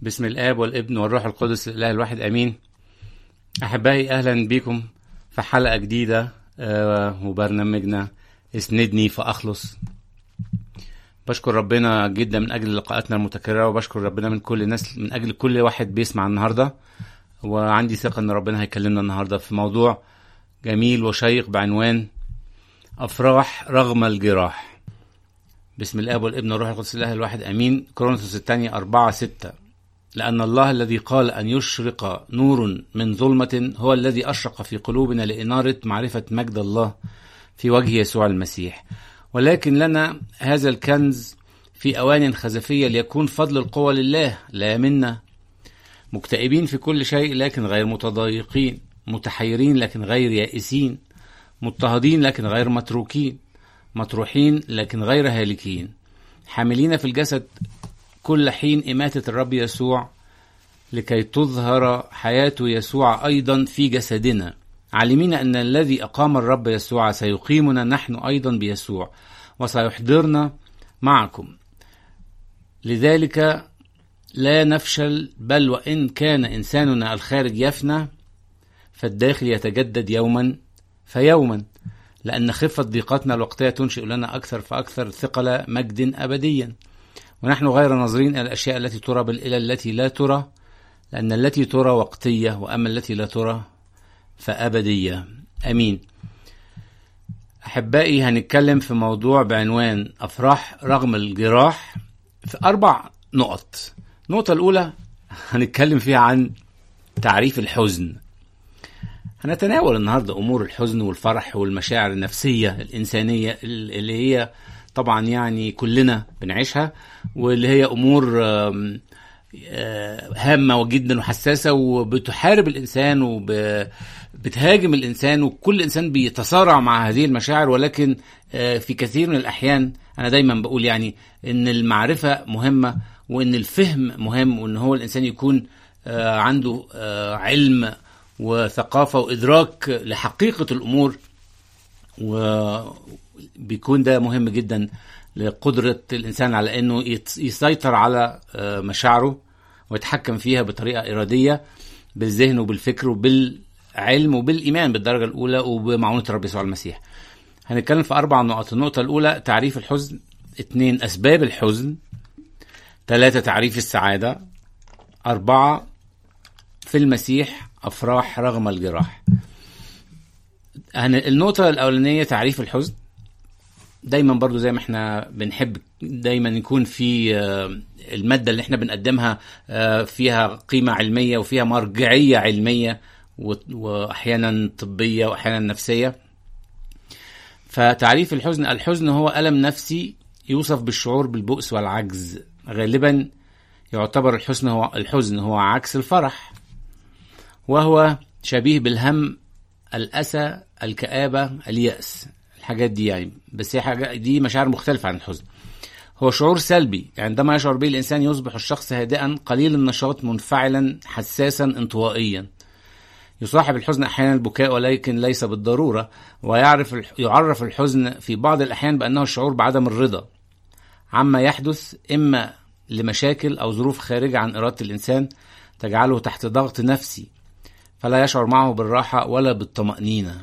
بسم الآب والابن والروح القدس الإله الواحد آمين أحبائي أهلا بكم في حلقة جديدة آه، وبرنامجنا اسندني فأخلص بشكر ربنا جدا من أجل لقاءاتنا المتكررة وبشكر ربنا من كل الناس من أجل كل واحد بيسمع النهاردة وعندي ثقة إن ربنا هيكلمنا النهاردة في موضوع جميل وشيق بعنوان أفراح رغم الجراح بسم الاب والابن والروح القدس الله الواحد امين كورنثوس الثانية أربعة ستة لأن الله الذي قال أن يشرق نور من ظلمة هو الذي أشرق في قلوبنا لإنارة معرفة مجد الله في وجه يسوع المسيح ولكن لنا هذا الكنز في أوان خزفية ليكون فضل القوة لله لا منا مكتئبين في كل شيء لكن غير متضايقين متحيرين لكن غير يائسين مضطهدين لكن غير متروكين مطروحين لكن غير هالكين حاملين في الجسد كل حين إماتة الرب يسوع لكي تظهر حياة يسوع أيضا في جسدنا عالمين أن الذي أقام الرب يسوع سيقيمنا نحن أيضا بيسوع وسيحضرنا معكم لذلك لا نفشل بل وإن كان إنساننا الخارج يفنى فالداخل يتجدد يوما فيوما لأن خفة ضيقتنا الوقتية تنشئ لنا أكثر فأكثر ثقل مجد أبديا ونحن غير ناظرين إلى الأشياء التي ترى بل إلى التي لا ترى لأن التي ترى وقتية وأما التي لا ترى فأبدية أمين أحبائي هنتكلم في موضوع بعنوان أفراح رغم الجراح في أربع نقط النقطة الأولى هنتكلم فيها عن تعريف الحزن هنتناول النهاردة أمور الحزن والفرح والمشاعر النفسية الإنسانية اللي هي طبعا يعني كلنا بنعيشها واللي هي أمور آم، آه، هامة جدا وحساسة وبتحارب الإنسان وبتهاجم الإنسان وكل إنسان بيتصارع مع هذه المشاعر ولكن آه، في كثير من الأحيان أنا دايما بقول يعني إن المعرفة مهمة وإن الفهم مهم وإن هو الإنسان يكون آه، عنده آه، علم وثقافة وإدراك لحقيقة الأمور وبيكون ده مهم جدا لقدرة الإنسان على أنه يت- يسيطر على آه، مشاعره ويتحكم فيها بطريقة إرادية بالذهن وبالفكر وبالعلم وبالإيمان بالدرجة الأولى وبمعونة الرب يسوع المسيح هنتكلم في أربع نقط النقطة الأولى تعريف الحزن اثنين أسباب الحزن ثلاثة تعريف السعادة أربعة في المسيح أفراح رغم الجراح هن- النقطة الأولانية تعريف الحزن دايما برضو زي ما احنا بنحب دايما يكون في آه، المادة اللي احنا بنقدمها آه، فيها قيمة علمية وفيها مرجعية علمية و- وأحيانا طبية وأحيانا نفسية فتعريف الحزن الحزن هو ألم نفسي يوصف بالشعور بالبؤس والعجز غالبا يعتبر الحزن هو الحزن هو عكس الفرح وهو شبيه بالهم الأسى الكآبة اليأس الحاجات دي يعني بس هي حاجة دي مشاعر مختلفة عن الحزن هو شعور سلبي عندما يشعر به الإنسان يصبح الشخص هادئا قليل النشاط منفعلا حساسا انطوائيا يصاحب الحزن أحيانا البكاء ولكن ليس بالضرورة ويعرف الح- يعرف الحزن في بعض الأحيان بأنه الشعور بعدم الرضا عما يحدث إما لمشاكل أو ظروف خارجة عن إرادة الإنسان تجعله تحت ضغط نفسي فلا يشعر معه بالراحة ولا بالطمأنينة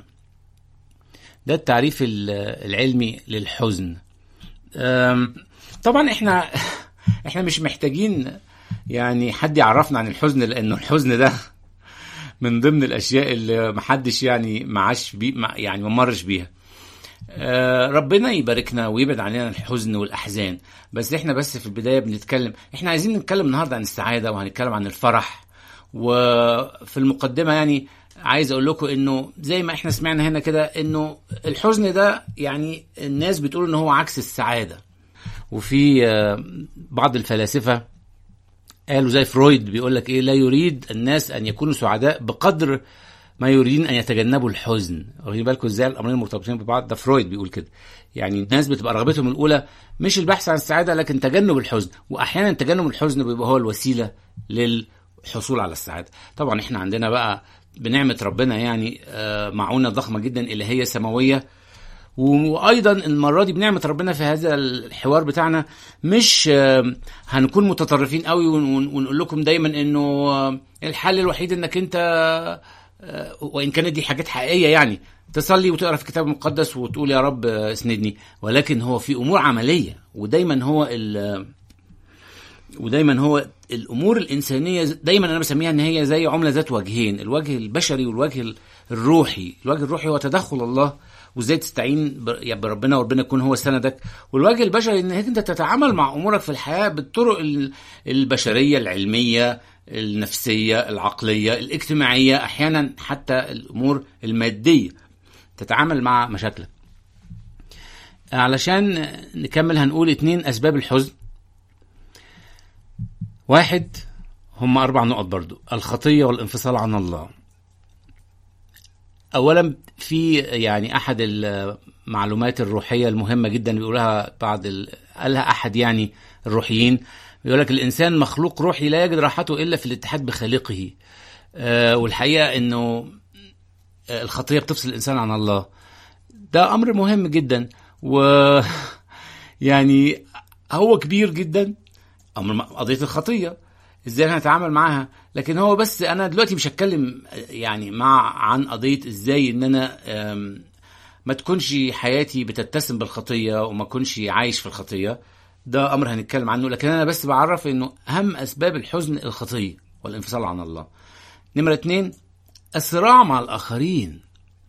ده التعريف ال- العلمي للحزن أم، طبعا احنا احنا مش محتاجين يعني حد يعرفنا عن الحزن لانه الحزن ده من ضمن الاشياء اللي محدش يعني معاش بي مع- يعني ما مرش بيها آه، ربنا يباركنا ويبعد عننا الحزن والاحزان بس احنا بس في البدايه بنتكلم احنا عايزين نتكلم النهارده عن السعاده وهنتكلم عن الفرح وفي المقدمه يعني عايز اقول لكم انه زي ما احنا سمعنا هنا كده انه الحزن ده يعني الناس بتقول ان هو عكس السعاده وفي آه، بعض الفلاسفه قالوا زي فرويد بيقول لك ايه لا يريد الناس ان يكونوا سعداء بقدر ما يريدون ان يتجنبوا الحزن واخدين بالكم ازاي الامرين مرتبطين ببعض ده فرويد بيقول كده يعني الناس بتبقى رغبتهم الاولى مش البحث عن السعاده لكن تجنب الحزن واحيانا تجنب الحزن بيبقى هو الوسيله للحصول على السعاده طبعا احنا عندنا بقى بنعمه ربنا يعني آه، معونه ضخمه جدا الهيه سماويه وايضا المره دي بنعمه ربنا في هذا الحوار بتاعنا مش آه، هنكون متطرفين قوي ون- ون- ونقول لكم دايما انه آه، الحل الوحيد انك انت آه، وان كانت دي حاجات حقيقيه يعني تصلي وتقرا في الكتاب المقدس وتقول يا رب آه، اسندني ولكن هو في امور عمليه ودايما هو ال- ودايما هو الامور الانسانيه ز- دايما انا بسميها ان هي زي عمله ذات وجهين الوجه البشري والوجه ال- الروحي الوجه الروحي هو تدخل الله وازاي تستعين ب- يعني بربنا وربنا يكون هو سندك والوجه البشري انك انت تتعامل مع امورك في الحياه بالطرق ال- البشريه العلميه النفسيه العقليه الاجتماعيه احيانا حتى الامور الماديه تتعامل مع مشاكلك علشان نكمل هنقول اتنين اسباب الحزن واحد هم أربع نقط برضو الخطية والانفصال عن الله أولا في يعني أحد المعلومات الروحية المهمة جدا بيقولها بعض ال... قالها أحد يعني الروحيين بيقول لك الإنسان مخلوق روحي لا يجد راحته إلا في الاتحاد بخالقه آه والحقيقة إنه آه، الخطية بتفصل الإنسان عن الله ده أمر مهم جدا و يعني هو كبير جدا امر قضيه الخطيه ازاي هنتعامل معاها لكن هو بس انا دلوقتي مش هتكلم يعني مع عن قضيه ازاي ان انا أم، ما تكونش حياتي بتتسم بالخطيه وما اكونش عايش في الخطيه ده امر هنتكلم عنه لكن انا بس بعرف انه اهم اسباب الحزن الخطيه والانفصال عن الله نمره اتنين الصراع مع الاخرين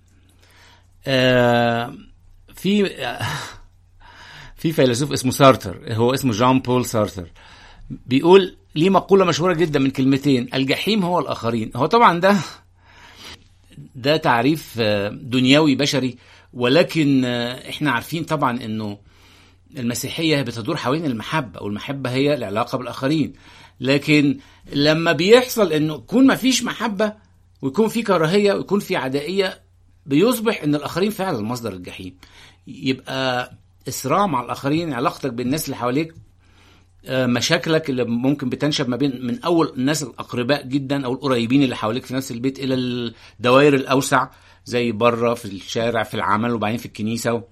آه في في فيلسوف اسمه سارتر هو اسمه جان بول سارتر بيقول ليه مقولة مشهورة جدا من كلمتين الجحيم هو الآخرين هو طبعا ده ده تعريف آه، دنيوي بشري ولكن آه، احنا عارفين طبعا انه المسيحية بتدور حوالين المحبة والمحبة هي العلاقة بالآخرين لكن لما بيحصل انه يكون ما فيش محبة ويكون في كراهية ويكون في عدائية بيصبح ان الآخرين فعلا مصدر الجحيم يبقى الصراع مع الآخرين علاقتك بالناس اللي حواليك آه، مشاكلك اللي ممكن بتنشب ما بين من اول الناس الاقرباء جدا او القريبين اللي حواليك في نفس البيت الى الدوائر الاوسع زي بره في الشارع في العمل وبعدين في الكنيسه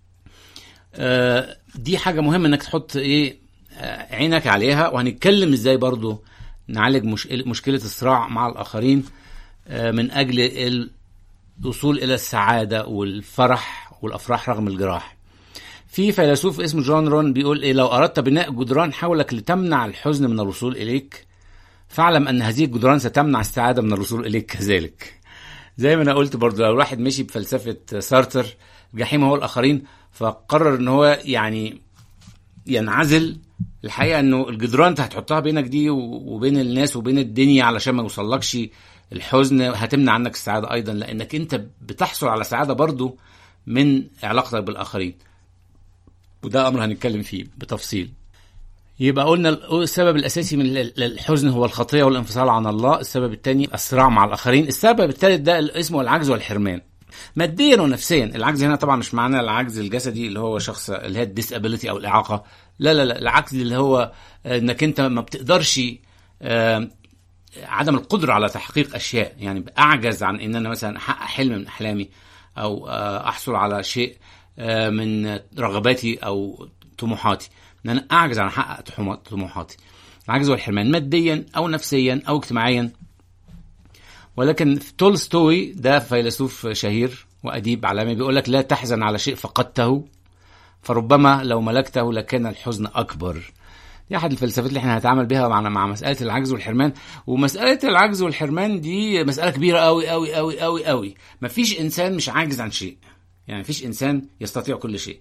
آه، دي حاجه مهمه انك تحط ايه آه، عينك عليها وهنتكلم ازاي برضو نعالج مش- مشكله الصراع مع الاخرين آه، من اجل الوصول الى السعاده والفرح والافراح رغم الجراح في فيلسوف اسمه جون رون بيقول ايه لو اردت بناء جدران حولك لتمنع الحزن من الوصول اليك فاعلم ان هذه الجدران ستمنع السعاده من الوصول اليك كذلك زي ما انا قلت برضو لو الواحد مشي بفلسفه سارتر الجحيم هو الاخرين فقرر ان هو يعني ينعزل الحقيقه انه الجدران انت هتحطها بينك دي و- وبين الناس وبين الدنيا علشان ما يوصلكش الحزن هتمنع عنك السعاده ايضا لانك انت بتحصل على سعاده برضو من علاقتك بالاخرين وده امر هنتكلم فيه بتفصيل يبقى قلنا السبب الاساسي من ال- الحزن هو الخطيه والانفصال عن الله السبب الثاني الصراع مع الاخرين السبب الثالث ده اسمه العجز والحرمان ماديا ونفسيا العجز هنا طبعا مش معناه العجز الجسدي اللي هو شخص اللي هي الديسابيلتي او الاعاقه لا لا لا العجز اللي هو انك انت ما بتقدرش آه، عدم القدره على تحقيق اشياء يعني اعجز عن ان انا مثلا احقق حلم من احلامي او آه، احصل على شيء آه، من رغباتي او طموحاتي ان انا اعجز عن احقق طموحات- طموحاتي العجز والحرمان ماديا او نفسيا او اجتماعيا ولكن تولستوي ده فيلسوف شهير واديب عالمي بيقول لك لا تحزن على شيء فقدته فربما لو ملكته لكان الحزن اكبر دي احد الفلسفات اللي احنا هنتعامل بيها مع مع مساله العجز والحرمان ومساله العجز والحرمان دي مساله كبيره قوي قوي قوي قوي قوي مفيش انسان مش عاجز عن شيء يعني مفيش انسان يستطيع كل شيء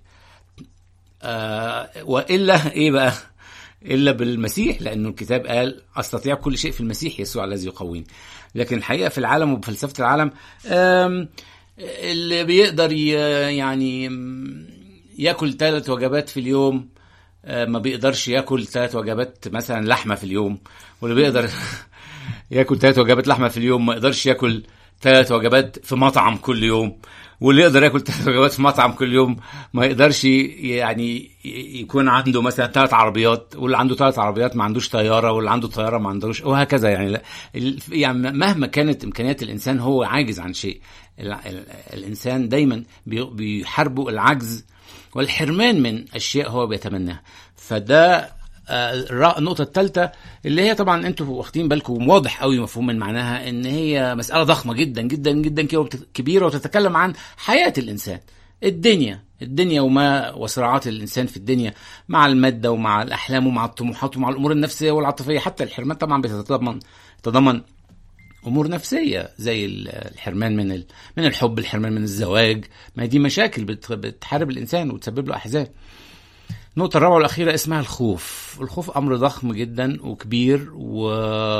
آه والا ايه بقى الا بالمسيح لانه الكتاب قال استطيع كل شيء في المسيح يسوع الذي يقويني لكن الحقيقه في العالم وبفلسفه العالم آم، اللي بيقدر ي- يعني م، ياكل ثلاث وجبات في اليوم آه، ما بيقدرش ياكل ثلاث وجبات مثلا لحمه في اليوم واللي بيقدر ياكل ثلاث وجبات لحمه في اليوم ما يقدرش ياكل ثلاث وجبات في مطعم كل يوم واللي يقدر ياكل ثلاث وجبات في مطعم كل يوم ما يقدرش يعني يكون عنده مثلا ثلاث عربيات واللي عنده ثلاث عربيات ما عندوش طياره واللي عنده طياره ما عندوش وهكذا يعني لا يعني مهما كانت امكانيات الانسان هو عاجز عن شيء ال ال الانسان دايما بيحاربه العجز والحرمان من اشياء هو بيتمناها فده النقطة الثالثة اللي هي طبعا انتوا واخدين بالكم واضح قوي مفهوم من معناها ان هي مسألة ضخمة جدا جدا جدا كبيرة وتتكلم عن حياة الانسان الدنيا الدنيا وما وصراعات الانسان في الدنيا مع المادة ومع الاحلام ومع الطموحات ومع الامور النفسية والعاطفية حتى الحرمان طبعا بتتضمن تتضمن امور نفسيه زي الحرمان من من الحب الحرمان من الزواج ما دي مشاكل بتحارب الانسان وتسبب له احزان النقطة الرابعة والأخيرة اسمها الخوف الخوف أمر ضخم جدا وكبير و...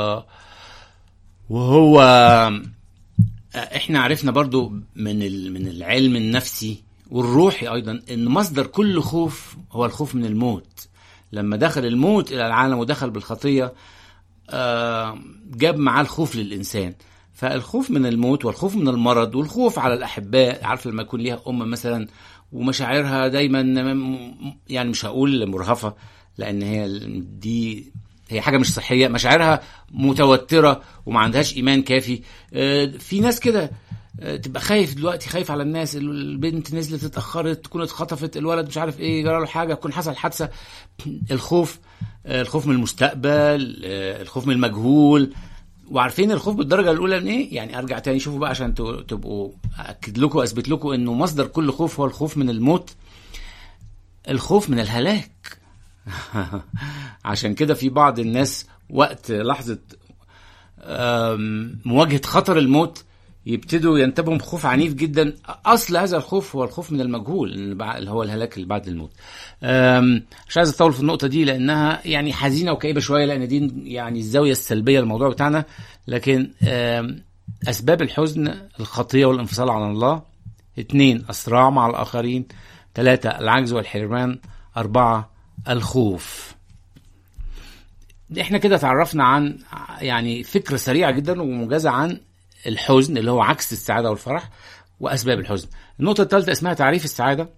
وهو احنا عرفنا برضو من ال... من العلم النفسي والروحي أيضا أن مصدر كل خوف هو الخوف من الموت لما دخل الموت إلى العالم ودخل بالخطية جاب معاه الخوف للإنسان فالخوف من الموت والخوف من المرض والخوف على الأحباء عارف لما يكون ليها أم مثلا ومشاعرها دايما يعني مش هقول مرهفة لأن هي دي هي حاجة مش صحية مشاعرها متوترة وما عندهاش إيمان كافي في ناس كده تبقى خايف دلوقتي خايف على الناس البنت نزلت اتأخرت تكون اتخطفت الولد مش عارف ايه جرى له حاجة تكون حصل حادثة الخوف الخوف من المستقبل الخوف من المجهول وعارفين الخوف بالدرجه الاولى من ايه؟ يعني ارجع تاني شوفوا بقى عشان تبقوا اكد لكم واثبت لكم انه مصدر كل خوف هو الخوف من الموت الخوف من الهلاك عشان كده في بعض الناس وقت لحظه مواجهه خطر الموت يبتدوا ينتبهوا بخوف عنيف جدا اصل هذا الخوف هو الخوف من المجهول اللي هو الهلاك اللي بعد الموت مش عايز اطول في النقطه دي لانها يعني حزينه وكئيبه شويه لان دي يعني الزاويه السلبيه للموضوع بتاعنا لكن اسباب الحزن الخطيه والانفصال عن الله اثنين الصراع مع الاخرين ثلاثه العجز والحرمان اربعه الخوف احنا كده تعرفنا عن يعني فكره سريعه جدا وموجزه عن الحزن اللي هو عكس السعادة والفرح وأسباب الحزن النقطة الثالثة اسمها تعريف السعادة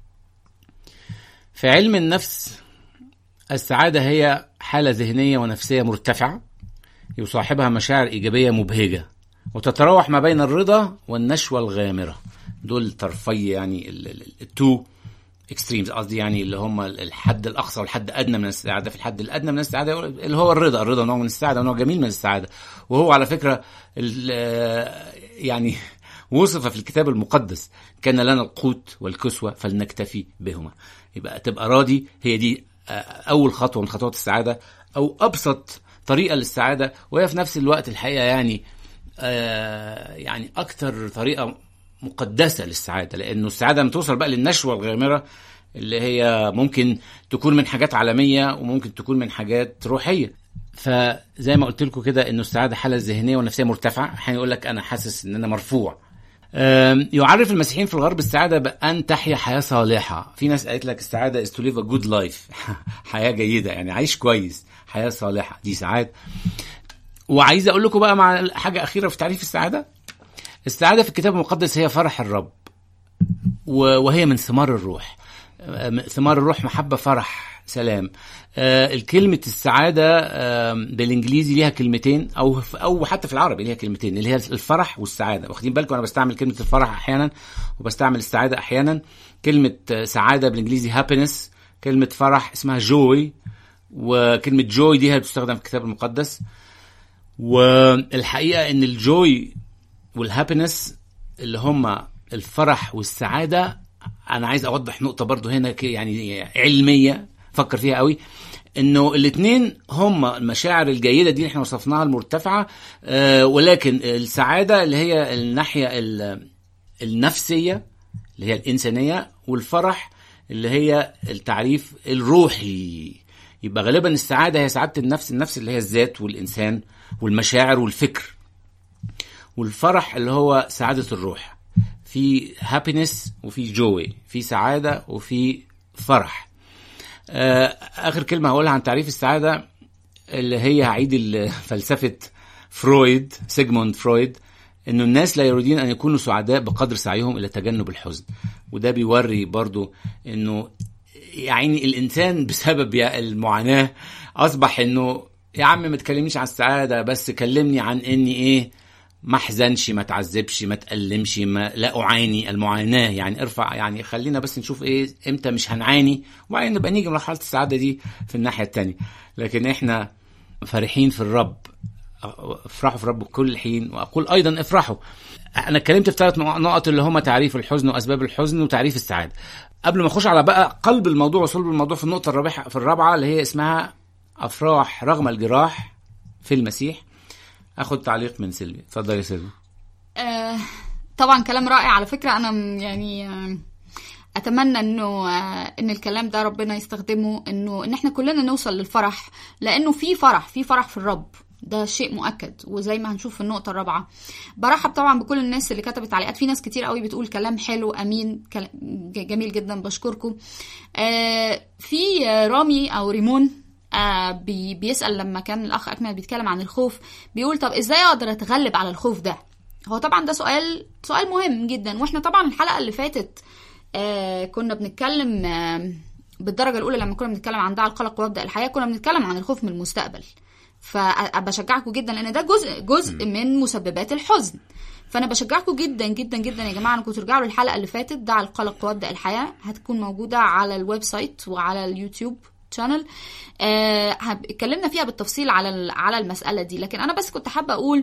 في علم النفس السعادة هي حالة ذهنية ونفسية مرتفعة يصاحبها مشاعر إيجابية مبهجة وتتراوح ما بين الرضا والنشوة الغامرة دول طرفي يعني التو اكستريمز قصدي يعني اللي هم الحد الاقصى والحد الادنى من السعاده في الحد الادنى من السعاده اللي هو الرضا الرضا نوع من السعاده ونوع جميل من السعاده وهو على فكره يعني وصف في الكتاب المقدس كان لنا القوت والكسوة فلنكتفي بهما يبقى تبقى راضي هي دي أول خطوة من خطوات السعادة أو أبسط طريقة للسعادة وهي في نفس الوقت الحقيقة يعني يعني أكتر طريقة مقدسه للسعاده لانه السعاده لما توصل بقى للنشوه الغامره اللي هي ممكن تكون من حاجات عالميه وممكن تكون من حاجات روحيه فزي ما قلت لكم كده انه السعاده حاله ذهنيه ونفسيه مرتفعه احيانا يقول لك انا حاسس ان انا مرفوع يعرف المسيحيين في الغرب السعادة بأن تحيا حياة صالحة في ناس قالت لك السعادة is to live a good life حياة جيدة يعني عيش كويس حياة صالحة دي سعادة وعايز أقول لكم بقى مع حاجة أخيرة في تعريف السعادة السعادة في الكتاب المقدس هي فرح الرب وهي من ثمار الروح ثمار الروح محبة فرح سلام الكلمة السعادة بالانجليزي ليها كلمتين او او حتى في العربي ليها كلمتين اللي هي الفرح والسعادة واخدين بالكم انا بستعمل كلمة الفرح احيانا وبستعمل السعادة احيانا كلمة سعادة بالانجليزي هابينس كلمة فرح اسمها جوي وكلمة جوي دي هي بتستخدم في الكتاب المقدس والحقيقة ان الجوي والهابينس اللي هم الفرح والسعادة أنا عايز أوضح نقطة برضو هنا يعني علمية فكر فيها قوي انه الاثنين هم المشاعر الجيده دي اللي احنا وصفناها المرتفعه آه ولكن السعاده اللي هي الناحيه النفسيه اللي هي الانسانيه والفرح اللي هي التعريف الروحي يبقى غالبا السعاده هي سعاده النفس النفس اللي هي الذات والانسان والمشاعر والفكر والفرح اللي هو سعادة الروح في هابينس وفي جوي في سعادة وفي فرح آخر كلمة هقولها عن تعريف السعادة اللي هي هعيد فلسفة فرويد سيجموند فرويد انه الناس لا يريدون ان يكونوا سعداء بقدر سعيهم الى تجنب الحزن وده بيوري برضو انه يعني الانسان بسبب يا المعاناه اصبح انه يا عم ما تكلمنيش عن السعاده بس كلمني عن اني ايه ما احزنش ما تعذبش ما تألمش ما لا اعاني المعاناه يعني ارفع يعني خلينا بس نشوف ايه امتى مش هنعاني وبعدين نبقى نيجي مرحله السعاده دي في الناحيه التانية لكن احنا فرحين في الرب افرحوا في الرب كل حين واقول ايضا افرحوا انا اتكلمت في ثلاث نقط اللي هما تعريف الحزن واسباب الحزن وتعريف السعاده قبل ما اخش على بقى قلب الموضوع وصلب الموضوع في النقطه الرابعه في الرابعه اللي هي اسمها افراح رغم الجراح في المسيح اخد تعليق من سيلفي اتفضل يا سيلفي آه طبعا كلام رائع على فكره انا م- يعني آه اتمنى انه آه ان الكلام ده ربنا يستخدمه انه ان احنا كلنا نوصل للفرح لانه في فرح في فرح في الرب ده شيء مؤكد وزي ما هنشوف في النقطه الرابعه برحب طبعا بكل الناس اللي كتبت تعليقات في ناس كتير قوي بتقول كلام حلو امين كلام جميل جدا بشكركم آه في آه، رامي او ريمون آه بي بيسال لما كان الاخ اكمل بيتكلم عن الخوف بيقول طب ازاي اقدر اتغلب على الخوف ده هو طبعا ده سؤال سؤال مهم جدا واحنا طبعا الحلقه اللي فاتت آه كنا بنتكلم آه بالدرجه الاولى لما كنا بنتكلم عن دع القلق وابدا الحياه كنا بنتكلم عن الخوف من المستقبل فبشجعكم جدا لان ده جزء جزء من مسببات الحزن فانا بشجعكم جدا جدا جدا يا جماعه انكم ترجعوا للحلقه اللي فاتت دع القلق وابدا الحياه هتكون موجوده على الويب سايت وعلى اليوتيوب شانل آه هب- اتكلمنا فيها بالتفصيل على ال- على المساله دي لكن انا بس كنت حابه اقول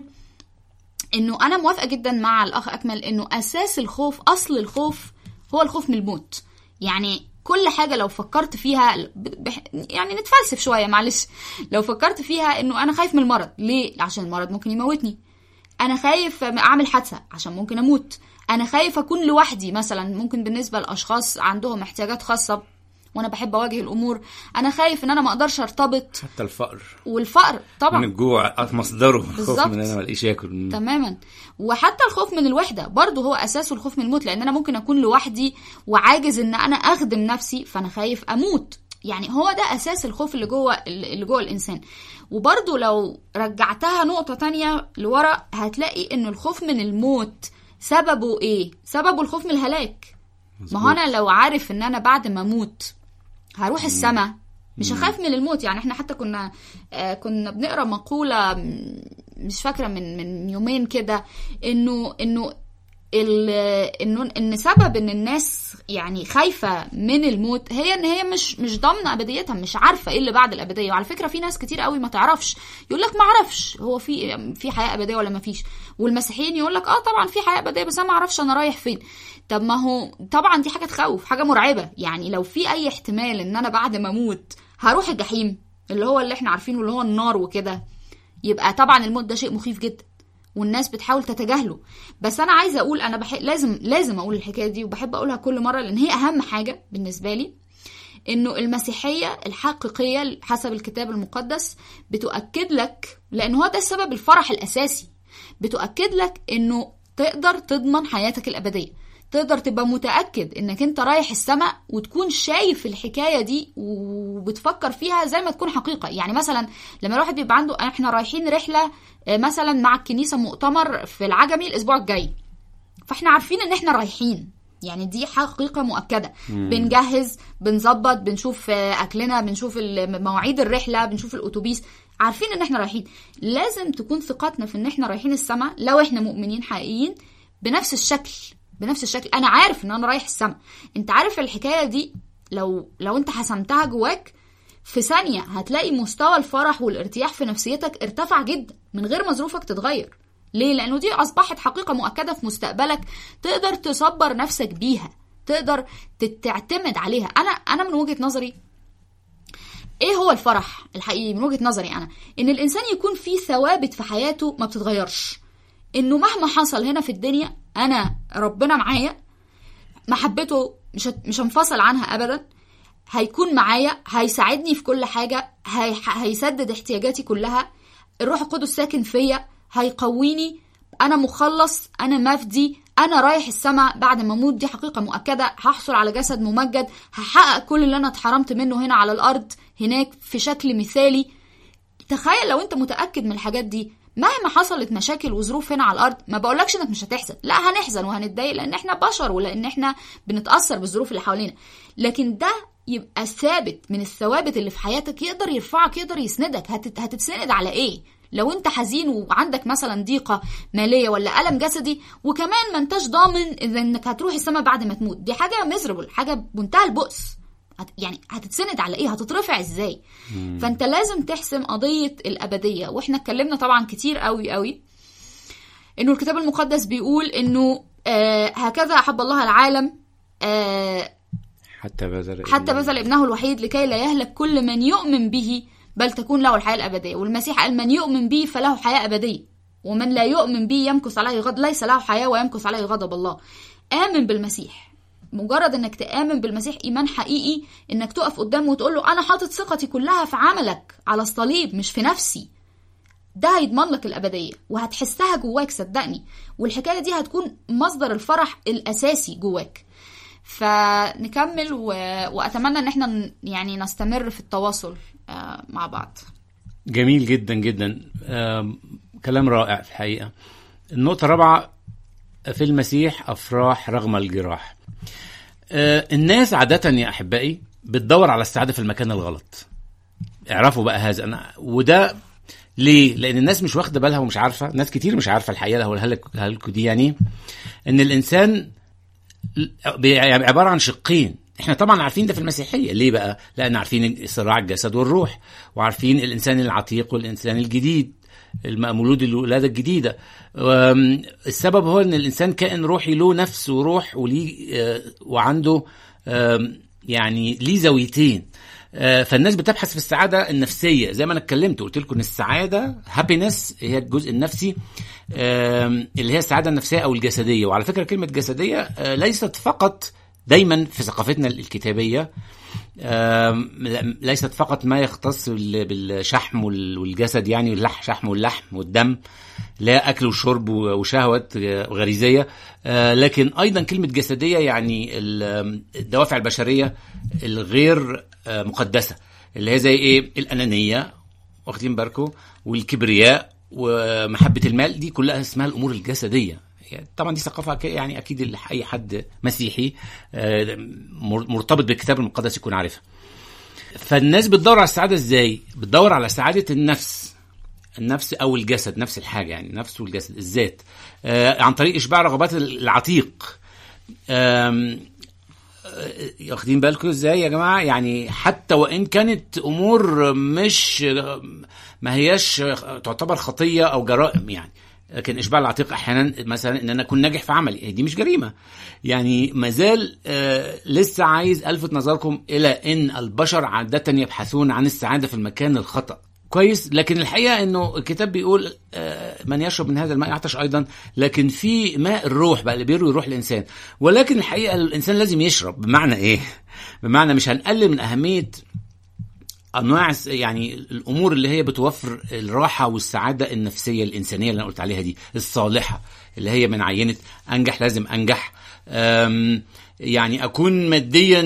انه انا موافقه جدا مع الاخ اكمل انه اساس الخوف اصل الخوف هو الخوف من الموت يعني كل حاجة لو فكرت فيها ب- بح... يعني نتفلسف شوية معلش لو فكرت فيها انه انا خايف من المرض ليه؟ عشان المرض ممكن يموتني انا خايف اعمل حادثة عشان ممكن اموت انا خايف اكون لوحدي مثلا ممكن بالنسبة لاشخاص عندهم احتياجات خاصة وانا بحب اواجه الامور انا خايف ان انا ما eقدرش ارتبط حتى الفقر والفقر طبعا من الجوع مصدره خوف بالظبط. من انا ملاقيش اكل تماما وحتى الخوف من الوحده برضه هو اساسه الخوف من الموت لان انا ممكن اكون لوحدي وعاجز ان انا اخدم نفسي فانا خايف اموت يعني هو ده اساس الخوف اللي جوه اللي جوه الانسان وبرضه لو رجعتها نقطه تانية لورا هتلاقي ان الخوف من الموت سببه ايه سببه الخوف من الهلاك ما هو انا لو عارف ان انا بعد ما اموت هروح السماء مش هخاف من الموت يعني احنا حتى كنا آه كنا بنقرا مقوله م- مش فاكره من من يومين كده انه انه ال- انه ان سبب ان الناس يعني خايفه من الموت هي ان هي مش مش ضامنه ابديتها مش عارفه ايه اللي بعد الابديه وعلى فكره في ناس كتير قوي ما تعرفش يقول لك ما اعرفش هو في في حياه ابديه ولا ما فيش والمسيحيين يقول لك اه طبعا في حياه ابديه بس انا ما اعرفش انا رايح فين طب ما هو طبعا دي حاجه تخوف حاجه مرعبه يعني لو في اي احتمال ان انا بعد ما اموت هروح الجحيم اللي هو اللي احنا عارفينه اللي هو النار وكده يبقى طبعا الموت ده شيء مخيف جدا والناس بتحاول تتجاهله بس انا عايزه اقول انا بح... لازم لازم اقول الحكايه دي وبحب اقولها كل مره لان هي اهم حاجه بالنسبه لي انه المسيحيه الحقيقيه حسب الكتاب المقدس بتؤكد لك لان هو ده السبب الفرح الاساسي بتؤكد لك انه تقدر تضمن حياتك الابديه تقدر تبقى متأكد انك انت رايح السماء وتكون شايف الحكاية دي وبتفكر فيها زي ما تكون حقيقة يعني مثلا لما الواحد بيبقى عنده احنا رايحين رحلة آه، مثلا مع الكنيسة مؤتمر في العجمي الاسبوع الجاي فاحنا عارفين ان احنا رايحين يعني دي حقيقة مؤكدة بنجهز بنظبط بنشوف آه، اكلنا بنشوف ال- مواعيد الرحلة بنشوف الاتوبيس عارفين ان احنا رايحين لازم تكون ثقتنا في ان احنا رايحين السماء لو احنا مؤمنين حقيقيين بنفس الشكل بنفس الشكل انا عارف ان انا رايح السما انت عارف الحكايه دي لو لو انت حسمتها جواك في ثانيه هتلاقي مستوى الفرح والارتياح في نفسيتك ارتفع جدا من غير ما ظروفك تتغير ليه لانه دي اصبحت حقيقه مؤكده في مستقبلك تقدر تصبر نفسك بيها تقدر تت- تعتمد عليها انا انا من وجهه نظري ايه هو الفرح الحقيقي من وجهه نظري انا ان الانسان يكون فيه ثوابت في حياته ما بتتغيرش انه مهما حصل هنا في الدنيا انا ربنا معايا محبته مش هت- مش هنفصل عنها ابدا هيكون معايا هيساعدني في كل حاجه هي هيسدد احتياجاتي كلها الروح القدس ساكن فيا هيقويني انا مخلص انا مفدي انا رايح السماء بعد ما اموت دي حقيقه مؤكده هحصل على جسد ممجد هحقق كل اللي انا اتحرمت منه هنا على الارض هناك في شكل مثالي تخيل لو انت متاكد من الحاجات دي مهما حصلت مشاكل وظروف هنا على الارض ما بقولكش انك مش هتحزن لا هنحزن وهنتضايق لان احنا بشر ولان احنا بنتاثر بالظروف اللي حوالينا لكن ده يبقى ثابت من الثوابت اللي في حياتك يقدر يرفعك يقدر يسندك هتت... هتتسند على ايه لو انت حزين وعندك مثلا ضيقه ماليه ولا الم جسدي وكمان ما انتش ضامن اذا انك هتروح السما بعد ما تموت دي حاجه ميزربل حاجه بمنتهى البؤس هت يعني هتتسند على ايه هتترفع ازاي مم. فانت لازم تحسم قضيه الابديه واحنا اتكلمنا طبعا كتير قوي قوي انه الكتاب المقدس بيقول انه آه هكذا احب الله العالم آه حتى بذل حتى بذل ابنه الوحيد لكي لا يهلك كل من يؤمن به بل تكون له الحياه الابديه والمسيح قال من يؤمن به فله حياه ابديه ومن لا يؤمن به يمكث عليه غضب ليس له حياه ويمكث عليه غضب الله امن بالمسيح مجرد انك تآمن بالمسيح ايمان حقيقي انك تقف قدامه وتقول له انا حاطط ثقتي كلها في عملك على الصليب مش في نفسي ده هيضمن لك الابديه وهتحسها جواك صدقني والحكايه دي هتكون مصدر الفرح الاساسي جواك فنكمل و... واتمنى ان احنا يعني نستمر في التواصل مع بعض جميل جدا جدا كلام رائع في الحقيقه النقطه الرابعه في المسيح افراح رغم الجراح الناس عاده يا احبائي بتدور على السعاده في المكان الغلط اعرفوا بقى هذا انا وده ليه؟ لان الناس مش واخده بالها ومش عارفه ناس كتير مش عارفه الحقيقه اللي هقولها لكم دي يعني ان الانسان عباره عن شقين احنا طبعا عارفين ده في المسيحيه ليه بقى لان عارفين صراع الجسد والروح وعارفين الانسان العتيق والانسان الجديد المولود الولاده الجديده السبب هو ان الانسان كائن روحي له نفس وروح وليه وعنده يعني ليه زاويتين فالناس بتبحث في السعاده النفسيه زي ما انا اتكلمت قلت لكم ان السعاده هابينس هي الجزء النفسي اللي هي السعاده النفسيه او الجسديه وعلى فكره كلمه جسديه ليست فقط دايما في ثقافتنا الكتابيه ليست فقط ما يختص بالشحم والجسد يعني اللحم شحم واللحم والدم لا اكل وشرب وشهوه غريزيه لكن ايضا كلمه جسديه يعني الدوافع البشريه الغير مقدسه اللي هي زي ايه الانانيه واخدين بالكم والكبرياء ومحبه المال دي كلها اسمها الامور الجسديه يعني طبعا دي ثقافه يعني اكيد اي حد مسيحي مرتبط بالكتاب المقدس يكون عارفها فالناس بتدور على السعاده ازاي بتدور على سعاده النفس النفس او الجسد نفس الحاجه يعني النفس والجسد الذات عن طريق اشباع رغبات العتيق واخدين بالكم ازاي يا جماعه يعني حتى وان كانت امور مش ما هياش تعتبر خطيه او جرائم يعني لكن اشباع العتيق احيانا مثلا ان انا اكون ناجح في عملي دي مش جريمه يعني مازال آه لسه عايز الفت نظركم الى ان البشر عاده يبحثون عن السعاده في المكان الخطا كويس لكن الحقيقه انه الكتاب بيقول آه من يشرب من هذا الماء يعطش ايضا لكن في ماء الروح بقى اللي بيروي روح الانسان ولكن الحقيقه الانسان لازم يشرب بمعنى ايه بمعنى مش هنقلل من اهميه انواع يعني الامور اللي هي بتوفر الراحه والسعاده النفسيه الانسانيه اللي انا قلت عليها دي الصالحه اللي هي من عينه انجح لازم انجح يعني اكون ماديا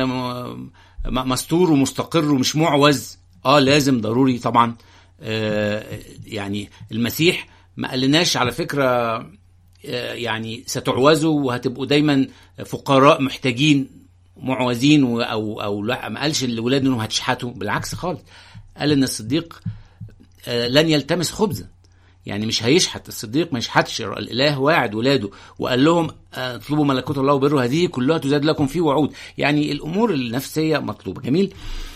مستور ومستقر ومش معوز اه لازم ضروري طبعا يعني المسيح ما قالناش على فكره يعني ستعوزوا وهتبقوا دايما فقراء محتاجين معوزين او او لا ما قالش للولاد انهم هتشحتوا بالعكس خالص قال ان الصديق لن يلتمس خبزا يعني مش هيشحت الصديق ما يشحتش الاله واعد ولاده وقال لهم اطلبوا ملكوت الله وبره هذه كلها تزاد لكم في وعود يعني الامور النفسيه مطلوبه جميل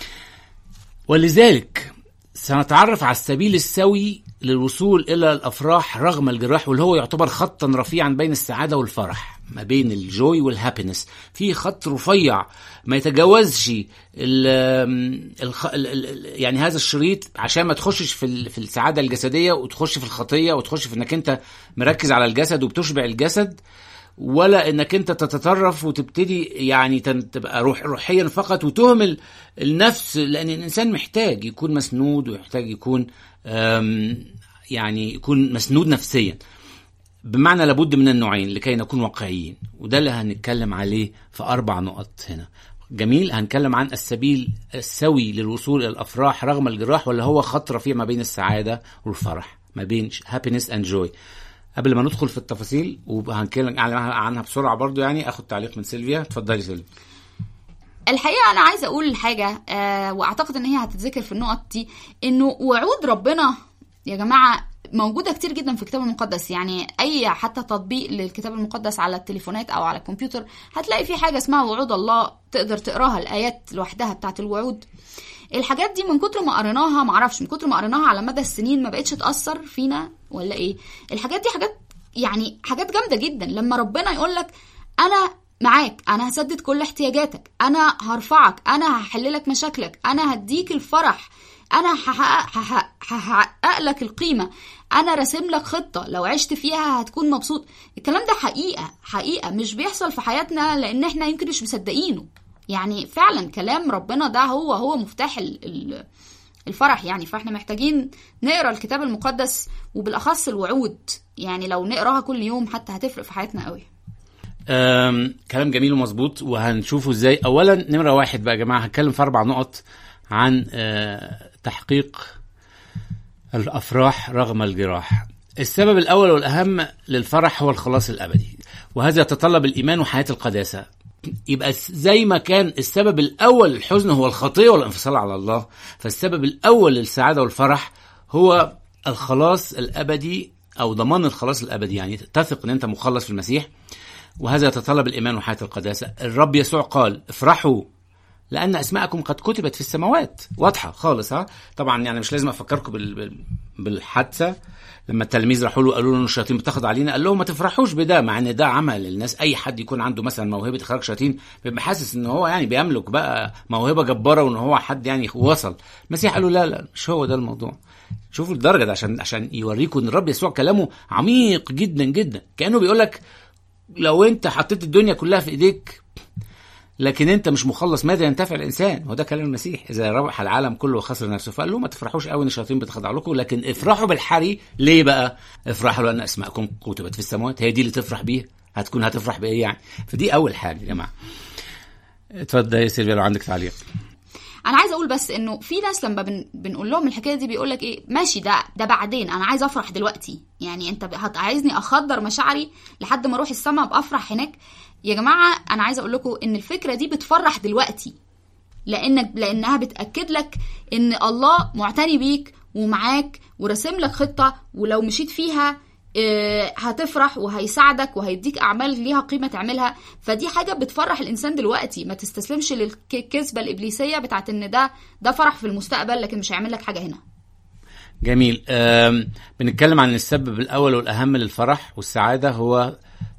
ولذلك سنتعرف على السبيل السوي للوصول الى الافراح رغم الجراح واللي هو يعتبر خطا رفيعا بين السعاده والفرح ما بين الجوي والهابينس في خط رفيع ما يتجاوزش ال ال ال يعني هذا الشريط عشان ما تخشش في في السعاده الجسديه وتخش في الخطيه وتخش في انك انت مركز على الجسد وبتشبع الجسد ولا انك انت تتطرف وتبتدي يعني تبقى روح روحيا فقط وتهمل النفس لان الانسان محتاج يكون مسنود ويحتاج يكون يعني يكون مسنود نفسيا بمعنى لابد من النوعين لكي نكون واقعيين وده اللي هنتكلم عليه في اربع نقط هنا جميل هنتكلم عن السبيل السوي للوصول الى الافراح رغم الجراح ولا هو خط رفيع ما بين السعاده والفرح ما بين هابينس اند جوي قبل ما ندخل في التفاصيل وهنتكلم عنها بسرعه برضو يعني اخد تعليق من سيلفيا اتفضلي سيلفيا الحقيقه انا عايزه اقول حاجه آه واعتقد ان هي هتتذكر في النقط دي انه وعود ربنا يا جماعه موجوده كتير جدا في الكتاب المقدس يعني اي حتى تطبيق للكتاب المقدس على التليفونات او على الكمبيوتر هتلاقي في حاجه اسمها وعود الله تقدر تقراها الايات لوحدها بتاعت الوعود الحاجات دي من كتر ما قريناها معرفش من كتر ما قريناها على مدى السنين ما بقتش تاثر فينا ولا ايه الحاجات دي حاجات يعني حاجات جامده جدا لما ربنا يقول لك انا معاك انا هسدد كل احتياجاتك انا هرفعك انا هحل لك مشاكلك انا هديك الفرح انا هحقق, هحقق لك القيمه انا راسم لك خطه لو عشت فيها هتكون مبسوط الكلام ده حقيقه حقيقه مش بيحصل في حياتنا لان احنا يمكن مش مصدقينه يعني فعلا كلام ربنا ده هو هو مفتاح الفرح يعني فاحنا محتاجين نقرا الكتاب المقدس وبالاخص الوعود يعني لو نقراها كل يوم حتى هتفرق في حياتنا قوي كلام جميل ومظبوط وهنشوفه ازاي اولا نمره واحد بقى يا جماعه هتكلم في اربع نقط عن تحقيق الافراح رغم الجراح السبب الاول والاهم للفرح هو الخلاص الابدي وهذا يتطلب الايمان وحياه القداسه يبقى زي ما كان السبب الاول للحزن هو الخطيه والانفصال على الله فالسبب الاول للسعاده والفرح هو الخلاص الابدي او ضمان الخلاص الابدي يعني تثق ان انت مخلص في المسيح وهذا يتطلب الايمان وحياه القداسه الرب يسوع قال افرحوا لان اسماءكم قد كتبت في السماوات واضحه خالص ها طبعا يعني مش لازم افكركم بالحادثه لما التلاميذ راحوا له قالوا له ان الشياطين بتاخد علينا قال لهم ما تفرحوش بده مع ان ده عمل الناس اي حد يكون عنده مثلا موهبه اخراج شياطين بيبقى حاسس ان هو يعني بيملك بقى موهبه جباره وان هو حد يعني وصل المسيح قال له لا لا مش هو ده الموضوع شوفوا الدرجه ده عشان عشان يوريكم ان الرب يسوع كلامه عميق جدا جدا كانه بيقول لك لو انت حطيت الدنيا كلها في ايديك لكن انت مش مخلص ماذا ينتفع الانسان هو ده كلام المسيح اذا ربح العالم كله وخسر نفسه فقال له ما تفرحوش قوي ان الشياطين بتخضع لكم لكن افرحوا بالحري ليه بقى افرحوا لان اسماءكم كتبت في السماوات هي دي اللي تفرح بيها هتكون هتفرح بايه يعني فدي اول حاجه يا جماعه اتفضل يا سيلفيا لو عندك تعليق انا عايزه اقول بس انه في ناس لما بن بنقول لهم الحكايه دي بيقول لك ايه ماشي ده ده بعدين انا عايز افرح دلوقتي يعني انت عايزني اخدر مشاعري لحد ما اروح السما ابقى افرح هناك يا جماعه انا عايزه اقول لكم ان الفكره دي بتفرح دلوقتي لانك لانها بتاكد لك ان الله معتني بيك ومعاك وراسم لك خطه ولو مشيت فيها هتفرح وهيساعدك وهيديك اعمال ليها قيمه تعملها فدي حاجه بتفرح الانسان دلوقتي ما تستسلمش للكذبه الابليسيه بتاعت ان ده ده فرح في المستقبل لكن مش هيعمل لك حاجه هنا جميل بنتكلم عن السبب الاول والاهم للفرح والسعاده هو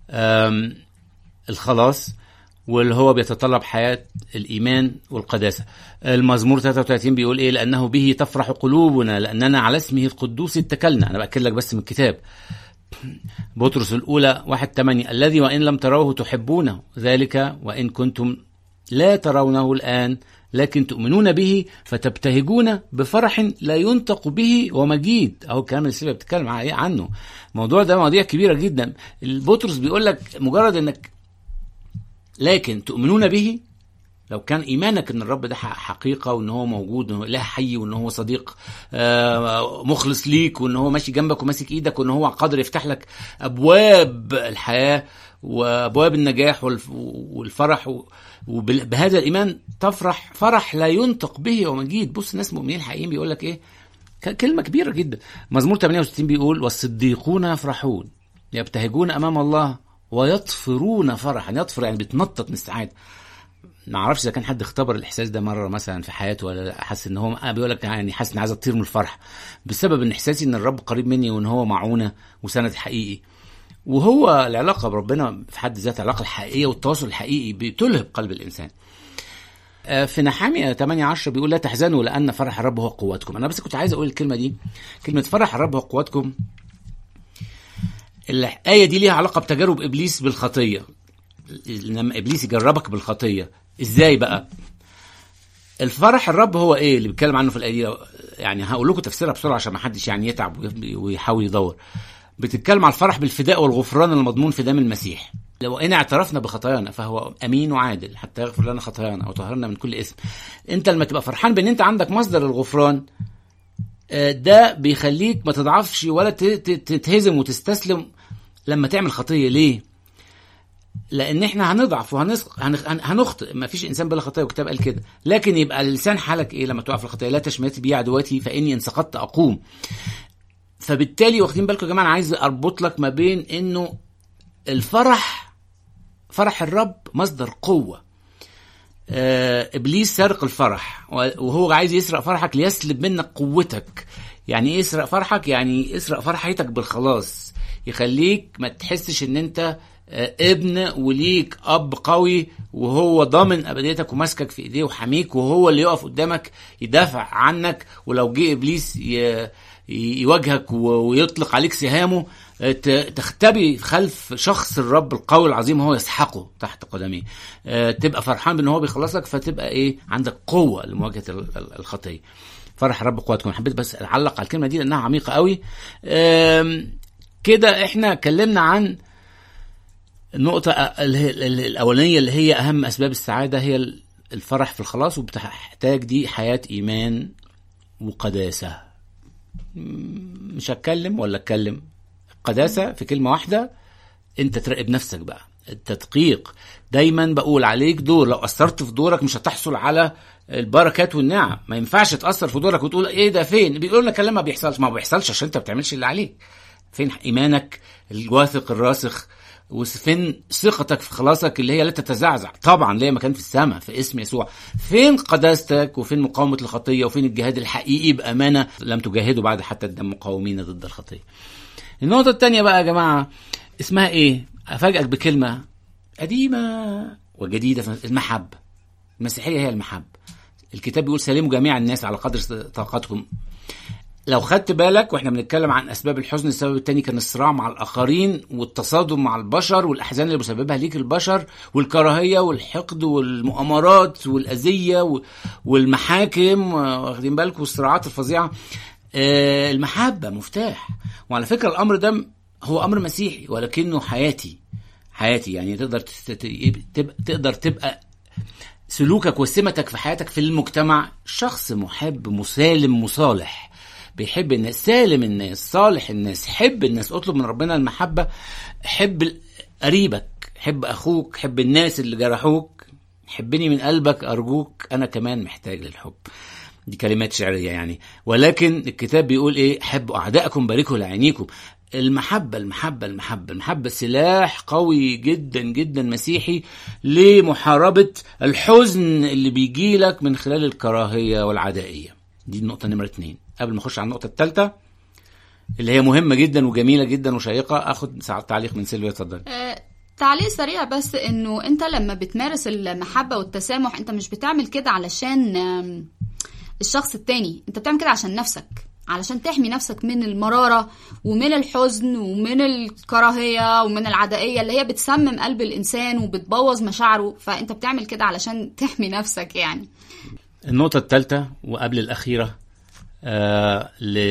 الخلاص واللي هو بيتطلب حياة الإيمان والقداسة المزمور 33 بيقول إيه لأنه به تفرح قلوبنا لأننا على اسمه القدوس اتكلنا أنا بأكد لك بس من الكتاب بطرس الأولى واحد تمانية الذي وإن لم تروه تحبونه ذلك وإن كنتم لا ترونه الآن لكن تؤمنون به فتبتهجون بفرح لا ينطق به ومجيد اهو الكلام اللي السيبه بتتكلم عنه الموضوع ده مواضيع كبيره جدا البطرس بيقول لك مجرد انك لكن تؤمنون به لو كان ايمانك ان الرب ده حقيقه وان هو موجود وان هو اله حي وان هو صديق مخلص ليك وان هو ماشي جنبك وماسك ايدك وان هو قادر يفتح لك ابواب الحياه وابواب النجاح والفرح وبهذا الايمان تفرح فرح لا ينطق به ومجيد بص الناس مؤمنين حقيقيين بيقول لك ايه كلمه كبيره جدا مزمور 68 بيقول والصديقون يفرحون يبتهجون امام الله ويطفرون فرحا يطفر يعني بيتنطط من السعاده ما اعرفش اذا كان حد اختبر الاحساس ده مره مثلا في حياته ولا لا حاسس ان هو بيقول لك يعني حاسس ان عايز اطير من الفرح بسبب ان احساسي ان الرب قريب مني وان هو معونه وسند حقيقي وهو العلاقه بربنا في حد ذاتها العلاقه الحقيقيه والتواصل الحقيقي بتلهب قلب الانسان في نحامية 8 10 بيقول لا تحزنوا لأن فرح الرب هو قوتكم أنا بس كنت عايز أقول الكلمة دي كلمة فرح الرب هو قوتكم الآية دي ليها علاقة بتجارب إبليس بالخطية لما إبليس يجربك بالخطية إزاي بقى الفرح الرب هو إيه اللي بيتكلم عنه في الآية دي يعني هقول لكم تفسيرها بسرعة عشان ما حدش يعني يتعب ويحاول يدور بتتكلم على الفرح بالفداء والغفران المضمون في دم المسيح لو ان اعترفنا بخطايانا فهو امين وعادل حتى يغفر لنا خطايانا وطهرنا من كل اسم انت لما تبقى فرحان بان انت عندك مصدر الغفران آه، ده بيخليك ما تضعفش ولا ت- ت- تتهزم وتستسلم لما تعمل خطيه ليه لان احنا هنضعف وهنخطئ ما فيش انسان بلا خطيه والكتاب قال كده لكن يبقى لسان حالك ايه لما تقع في الخطيه لا تشمتي بي عدواتي فاني ان سقطت اقوم فبالتالي واخدين بالكم يا جماعه انا عايز اربط لك ما بين انه الفرح فرح الرب مصدر قوه آه، ابليس سرق الفرح وهو عايز يسرق فرحك ليسلب منك قوتك يعني ايه يسرق فرحك يعني يسرق فرحتك بالخلاص يخليك ما تحسش ان انت آه، ابن وليك اب قوي وهو ضامن ابديتك وماسكك في ايديه وحميك وهو اللي يقف قدامك يدافع عنك ولو جه ابليس ي- يواجهك و- ويطلق عليك سهامه آه، ت- تختبي خلف شخص الرب القوي العظيم هو يسحقه تحت قدميه آه، تبقى فرحان بان هو بيخلصك فتبقى ايه عندك قوه لمواجهه ال- ال- الخطيه فرح الرب قوتكم حبيت بس اعلق على الكلمه دي لانها عميقه قوي آم، كده احنا اتكلمنا عن النقطة اللي هي- اللي- الأولانية اللي هي أهم أسباب السعادة هي الفرح في الخلاص وبتحتاج دي حياة إيمان وقداسة م- مش هتكلم ولا اتكلم قداسة في كلمة واحدة انت تراقب نفسك بقى التدقيق دايما بقول عليك دور لو اثرت في دورك مش هتحصل على البركات والنعم ما ينفعش تاثر في دورك وتقول ايه ده فين بيقول لك كلام ما بيحصلش ما بيحصلش عشان انت ما بتعملش اللي عليك فين ايمانك الواثق الراسخ وفين ثقتك في خلاصك اللي هي لا تتزعزع طبعا ليها مكان في السماء في اسم يسوع فين قداستك وفين مقاومه الخطيه وفين الجهاد الحقيقي بامانه لم تجاهدوا بعد حتى الدم مقاومين ضد الخطيه النقطه الثانيه بقى يا جماعه اسمها ايه افاجئك بكلمه قديمه وجديده في المحبه المسيحيه هي المحبه الكتاب بيقول سلموا جميع الناس على قدر طاقتكم لو خدت بالك واحنا بنتكلم عن اسباب الحزن السبب التاني كان الصراع مع الاخرين والتصادم مع البشر والاحزان اللي بيسببها ليك البشر والكراهيه والحقد والمؤامرات والاذيه و- والمحاكم واخدين بالك والصراعات الفظيعه آه، المحبه مفتاح وعلى فكره الامر ده هو امر مسيحي ولكنه حياتي حياتي يعني تقدر تست- تبقى تقدر تبقى سلوكك وسمتك في حياتك في المجتمع شخص محب مسالم مصالح بيحب الناس سالم الناس صالح الناس حب الناس اطلب من ربنا المحبة حب ال- قريبك حب اخوك حب الناس اللي جرحوك حبني من قلبك ارجوك انا كمان محتاج للحب دي كلمات شعرية يعني ولكن الكتاب بيقول ايه حبوا اعدائكم باركوا لعينيكم المحبة المحبة المحبة المحبة سلاح قوي جدا جدا مسيحي لمحاربة الحزن اللي بيجي لك من خلال الكراهية والعدائية دي النقطة نمرة اتنين قبل ما اخش على النقطة الثالثة اللي هي مهمة جدا وجميلة جدا وشيقة اخد ساعة تعليق من سيلفيا اتفضل آه، تعليق سريع بس انه انت لما بتمارس المحبة والتسامح انت مش بتعمل كده علشان آم، الشخص التاني انت بتعمل كده عشان نفسك علشان تحمي نفسك من المرارة ومن الحزن ومن الكراهية ومن العدائية اللي هي بتسمم قلب الإنسان وبتبوظ مشاعره فأنت بتعمل كده علشان تحمي نفسك يعني النقطة الثالثة وقبل الأخيرة آه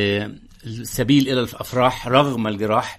للسبيل إلى الأفراح رغم الجراح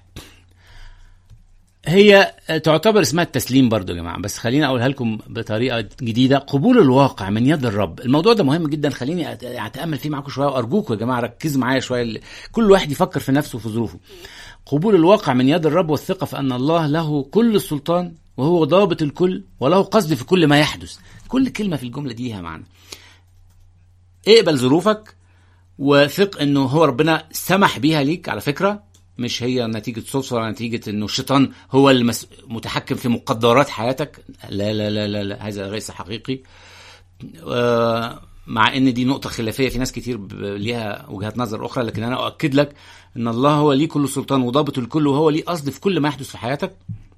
هي تعتبر اسمها التسليم برضو يا جماعة بس خليني أقولها لكم بطريقة جديدة قبول الواقع من يد الرب الموضوع ده مهم جدا خليني أت- أتأمل فيه معاكم شوية وأرجوكم يا جماعة ركزوا معايا شوية كل واحد يفكر في نفسه وفي ظروفه قبول الواقع من يد الرب والثقة في أن الله له كل السلطان وهو ضابط الكل وله قصد في كل ما يحدث كل كلمة في الجملة دي ليها معنى اقبل ظروفك وثق انه هو ربنا سمح بيها ليك على فكره مش هي نتيجة صدفة ولا نتيجة انه الشيطان هو المتحكم في مقدرات حياتك لا لا لا لا, لا هذا ليس حقيقي آه، مع ان دي نقطة خلافية في ناس كتير ب- ليها وجهات نظر اخرى لكن انا اؤكد لك ان الله هو ليه كل سلطان وضابط الكل وهو ليه قصد في كل ما يحدث في حياتك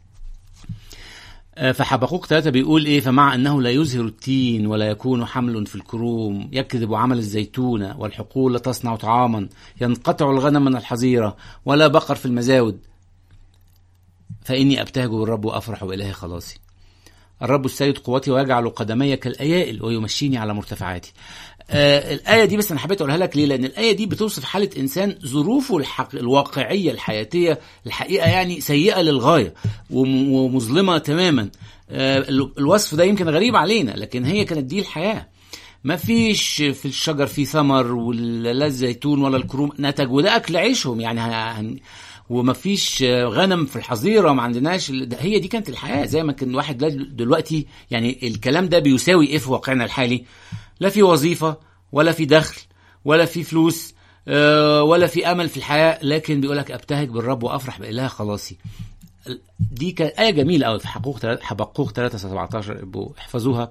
آه، فحبقوق ثلاثة بيقول ايه فمع انه لا يزهر التين ولا يكون حمل في الكروم يكذب عمل الزيتونة والحقول لا تصنع طعاما ينقطع الغنم من الحظيرة ولا بقر في المزاود فإني أبتهج بالرب وأفرح بإله خلاصي الرب السيد قوتي ويجعل قدمي كالأيائل ويمشيني على مرتفعاتي آه الآية دي بس أنا حبيت أقولها لك ليه لأن الآية دي بتوصف حالة إنسان ظروفه الحق الواقعية الحياتية الحقيقة يعني سيئة للغاية وم- ومظلمة تماما آه ال- الوصف ده يمكن غريب علينا لكن هي كانت دي الحياة ما فيش في الشجر فيه ثمر ولا لا الزيتون ولا الكروم نتج وده اكل عيشهم يعني هن وما فيش غنم في الحظيره ما عندناش هي دي كانت الحياه زي ما كان الواحد دلوقتي يعني الكلام ده بيساوي ايه في واقعنا الحالي لا في وظيفه ولا في دخل ولا في فلوس ولا في امل في الحياه لكن بيقول لك ابتهج بالرب وافرح باله خلاصي دي كانت ايه جميله قوي في حقوق حبقوق 3 17 احفظوها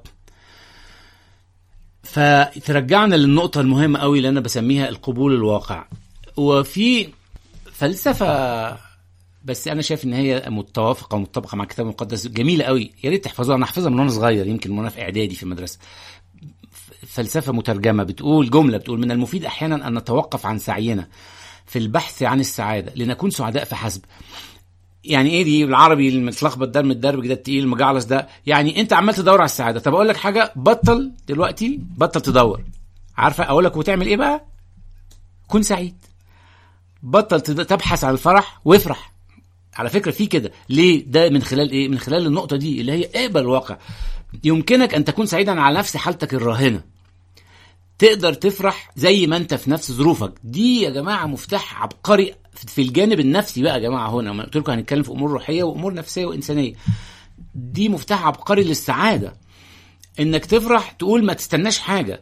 فترجعنا للنقطة المهمة قوي اللي أنا بسميها القبول الواقع وفي فلسفة بس أنا شايف إن هي متوافقة ومتطابقة مع الكتاب المقدس جميلة قوي يا ريت تحفظوها أنا أحفظها من وأنا صغير يمكن وأنا في إعدادي في المدرسة فلسفة مترجمة بتقول جملة بتقول من المفيد أحيانا أن نتوقف عن سعينا في البحث عن السعادة لنكون سعداء فحسب يعني ايه دي بالعربي المتلخبط ده المتدربج ده التقيل المجعلص ده يعني انت عمال تدور على السعاده طب اقول لك حاجه بطل دلوقتي بطل تدور عارفه اقول لك وتعمل ايه بقى كن سعيد بطل تبحث عن الفرح وافرح على فكره في كده ليه ده من خلال ايه من خلال النقطه دي اللي هي اقبل الواقع يمكنك ان تكون سعيدا على نفس حالتك الراهنه تقدر تفرح زي ما انت في نفس ظروفك دي يا جماعه مفتاح عبقري في الجانب النفسي بقى يا جماعه هنا ما قلت لكم هنتكلم في امور روحيه وامور نفسيه وانسانيه دي مفتاح عبقري للسعاده انك تفرح تقول ما تستناش حاجه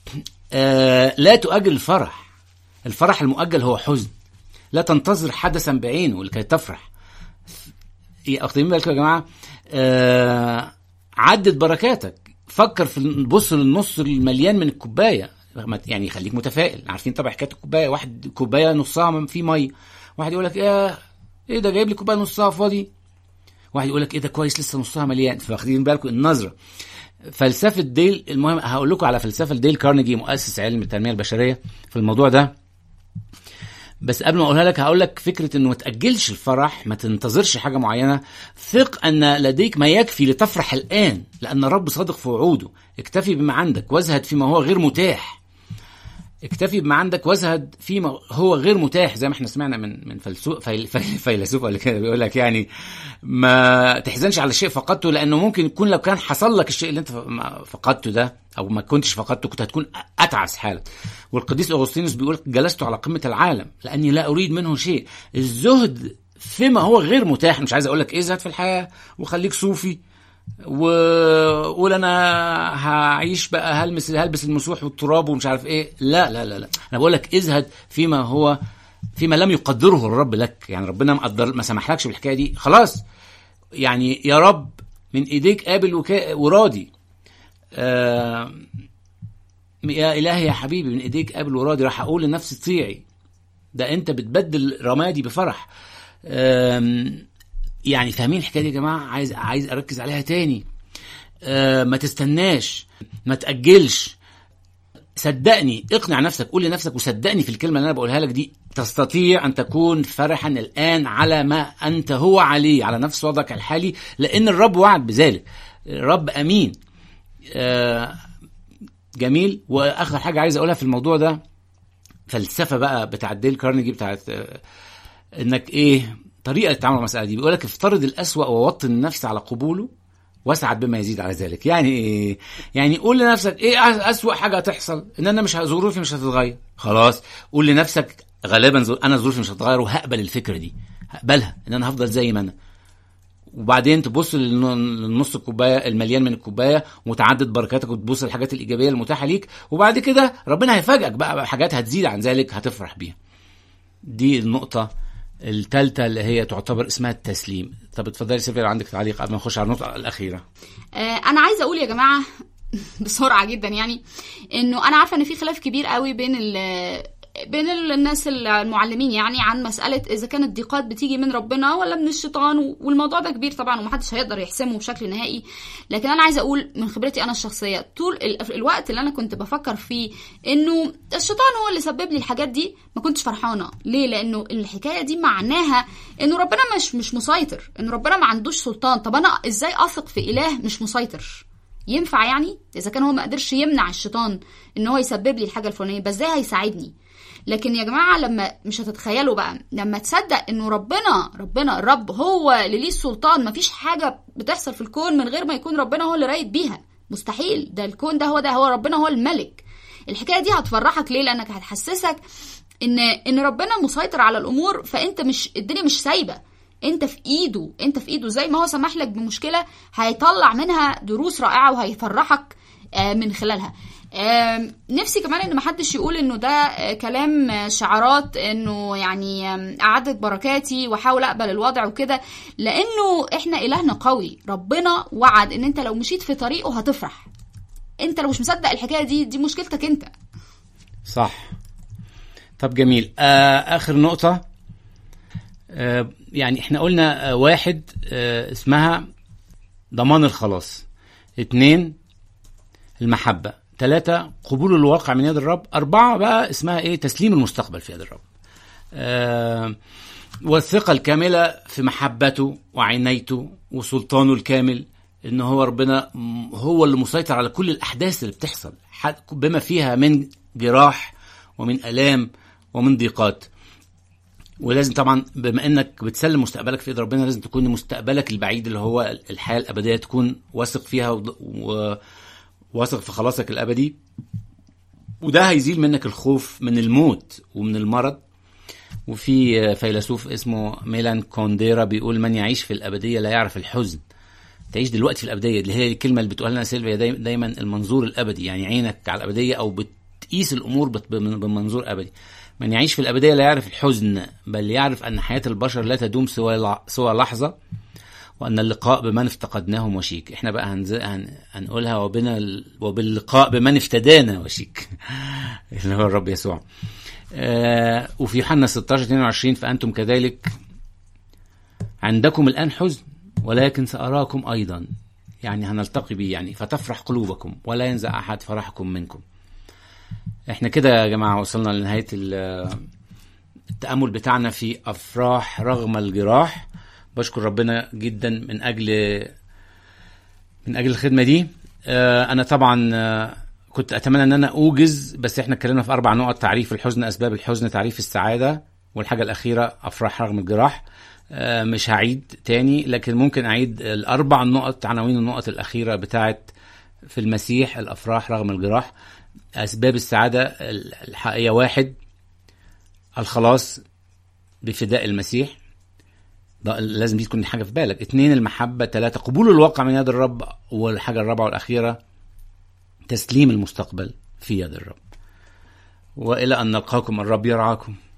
آه لا تؤجل الفرح الفرح المؤجل هو حزن لا تنتظر حدثا بعينه لكي تفرح واخدين بالكم يا جماعه آه عدد بركاتك فكر في بص للنص المليان من الكوبايه يعني خليك متفائل عارفين طبعا حكايه الكوبايه واحد كوبايه نصها في ميه واحد يقول لك ايه ايه ده جايب لي كوبايه نصها فاضي واحد يقول لك ايه ده كويس لسه نصها مليان فاخدين بالكم النظره فلسفه ديل المهم هقول لكم على فلسفه ديل كارنيجي مؤسس علم التنميه البشريه في الموضوع ده بس قبل ما اقولها لك هقول لك فكره انه ما تاجلش الفرح ما تنتظرش حاجه معينه ثق ان لديك ما يكفي لتفرح الان لان الرب صادق في وعوده اكتفي بما عندك وازهد فيما هو غير متاح اكتفي بما عندك وازهد فيما هو غير متاح زي ما احنا سمعنا من من فلسوف فيل فيلسوف ولا كده بيقول لك يعني ما تحزنش على الشيء فقدته لانه ممكن يكون لو كان حصل لك الشيء اللي انت فقدته ده او ما كنتش فقدته كنت هتكون اتعس حالك والقديس اغسطينوس بيقول جلست على قمه العالم لاني لا اريد منه شيء الزهد فيما هو غير متاح مش عايز اقول لك ازهد في الحياه وخليك صوفي وقول انا هعيش بقى هلمس هلبس المسوح والتراب ومش عارف ايه لا لا لا لا انا بقول لك ازهد فيما هو فيما لم يقدره الرب لك يعني ربنا مقدر ما سمحلكش بالحكايه دي خلاص يعني يا رب من ايديك قابل وكا وراضي آه يا الهي يا حبيبي من ايديك قابل وراضي راح اقول لنفسي طيعي ده انت بتبدل رمادي بفرح آه يعني فاهمين الحكايه دي يا جماعه عايز عايز اركز عليها تاني آه ما تستناش ما تاجلش صدقني اقنع نفسك قول لنفسك وصدقني في الكلمه اللي انا بقولها لك دي تستطيع ان تكون فرحا الان على ما انت هو عليه على نفس وضعك الحالي لان الرب وعد بذلك الرب امين آه جميل واخر حاجه عايز اقولها في الموضوع ده فلسفه بقى بتاعت ديل كارنيجي بتاعت آه انك ايه طريقه التعامل مع المساله دي بيقول لك افترض الاسوأ ووطن النفس على قبوله واسعد بما يزيد على ذلك يعني ايه يعني قول لنفسك ايه اسوأ حاجه هتحصل ان انا مش ظروفي مش هتتغير خلاص قول لنفسك غالبا انا ظروفي مش هتتغير وهقبل الفكره دي هقبلها ان انا هفضل زي ما انا وبعدين تبص للنص الكوبايه المليان من الكوبايه وتعدد بركاتك وتبص للحاجات الايجابيه المتاحه ليك وبعد كده ربنا هيفاجئك بقى بحاجات هتزيد عن ذلك هتفرح بيها دي النقطه الثالثة اللي هي تعتبر اسمها التسليم طب اتفضلي سيفيا لو عندك تعليق قبل ما نخش على النقطة الأخيرة آه أنا عايزة أقول يا جماعة بسرعة جدا يعني إنه أنا عارفة إن في خلاف كبير قوي بين بين الناس المعلمين يعني عن مسألة إذا كانت الضيقات بتيجي من ربنا ولا من الشيطان والموضوع ده كبير طبعا ومحدش هيقدر يحسمه بشكل نهائي لكن أنا عايزة أقول من خبرتي أنا الشخصية طول الوقت اللي أنا كنت بفكر فيه إنه الشيطان هو اللي سبب لي الحاجات دي ما كنتش فرحانة ليه؟ لأنه الحكاية دي معناها إنه ربنا مش مش مسيطر إنه ربنا ما عندوش سلطان طب أنا إزاي أثق في إله مش مسيطر؟ ينفع يعني اذا كان هو ما قدرش يمنع الشيطان ان هو يسبب لي الحاجه الفلانيه بس ازاي هيساعدني لكن يا جماعه لما مش هتتخيلوا بقى لما تصدق انه ربنا ربنا الرب هو اللي ليه السلطان مفيش حاجه بتحصل في الكون من غير ما يكون ربنا هو اللي رايد بيها مستحيل ده الكون ده هو ده هو ربنا هو الملك الحكايه دي هتفرحك ليه لانك هتحسسك ان ان ربنا مسيطر على الامور فانت مش الدنيا مش سايبه انت في ايده انت في ايده زي ما هو سمح لك بمشكله هيطلع منها دروس رائعه وهيفرحك آه، من خلالها آم، نفسي كمان ان محدش يقول انه ده آه، كلام آه، شعارات انه يعني آم، اعدت بركاتي واحاول اقبل الوضع وكده لانه احنا الهنا قوي ربنا وعد ان انت لو مشيت في طريقه هتفرح انت لو مش مصدق الحكايه دي دي مشكلتك انت صح طب جميل آه اخر نقطة آه يعني احنا قلنا آه واحد آه اسمها ضمان الخلاص اتنين المحبة تلاتة قبول الواقع من يد الرب أربعة بقى اسمها ايه تسليم المستقبل في يد الرب آه والثقة الكاملة في محبته وعنايته وسلطانه الكامل ان هو ربنا م- هو اللي مسيطر على كل الاحداث اللي بتحصل ح- بما فيها من جراح ومن الام ومن ضيقات ولازم طبعا بما انك بتسلم مستقبلك في ايد ربنا لازم تكون مستقبلك البعيد اللي هو الحياه الابديه تكون واثق فيها وض- و- واثق في خلاصك الابدي وده هيزيل منك الخوف من الموت ومن المرض وفي فيلسوف اسمه ميلان كونديرا بيقول من يعيش في الابديه لا يعرف الحزن تعيش دلوقتي في الابديه اللي هي الكلمه اللي بتقولها لنا سيلفيا داي- دايما المنظور الابدي يعني عينك على الابديه او بتقيس الامور بت- بمن- بمنظور ابدي من يعيش في الابديه لا يعرف الحزن بل يعرف ان حياه البشر لا تدوم سوى لع- سوى لحظه وان اللقاء بمن افتقدناه وشيك احنا بقى هنز... هن... هنقولها وبنا ال... وباللقاء بمن افتدانا وشيك اللي هو الرب يسوع آه وفي يوحنا 16 22 فانتم كذلك عندكم الان حزن ولكن ساراكم ايضا يعني هنلتقي به يعني فتفرح قلوبكم ولا ينزع احد فرحكم منكم احنا كده يا جماعه وصلنا لنهايه ال- التامل بتاعنا في افراح رغم الجراح بشكر ربنا جدا من اجل من اجل الخدمه دي آه، انا طبعا آه، كنت اتمنى ان انا اوجز بس احنا اتكلمنا في اربع نقط تعريف الحزن اسباب الحزن تعريف السعاده والحاجه الاخيره افراح رغم الجراح آه، مش هعيد تاني لكن ممكن اعيد الاربع نقط عناوين النقط الاخيره بتاعت في المسيح الافراح رغم الجراح اسباب السعاده الحقيقيه واحد الخلاص بفداء المسيح ده لازم دي تكون حاجه في بالك اتنين المحبه ثلاثه قبول الواقع من يد الرب والحاجه الرابعه والاخيره تسليم المستقبل في يد الرب والى ان نلقاكم الرب يرعاكم